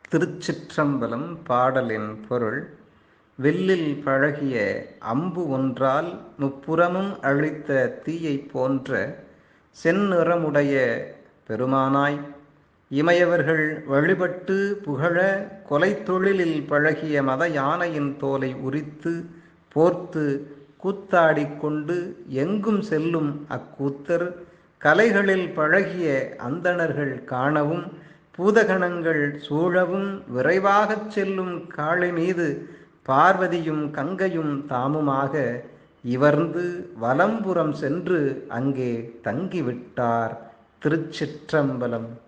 திருச்சிற்றம்பலம் பாடலின் பொருள் வில்லில் பழகிய அம்பு ஒன்றால் முப்புறமும் அழித்த தீயைப் போன்ற செந்நிறமுடைய பெருமானாய் இமையவர்கள் வழிபட்டு புகழ கொலைத்தொழிலில் பழகிய மத யானையின் தோலை உரித்து போர்த்து கூத்தாடிக் கொண்டு எங்கும் செல்லும் அக்கூத்தர் கலைகளில் பழகிய அந்தணர்கள் காணவும் பூதகணங்கள் சூழவும் விரைவாகச் செல்லும் காளை மீது பார்வதியும் கங்கையும் தாமுமாக இவர்ந்து வலம்புறம் சென்று அங்கே தங்கிவிட்டார் திருச்சிற்றம்பலம்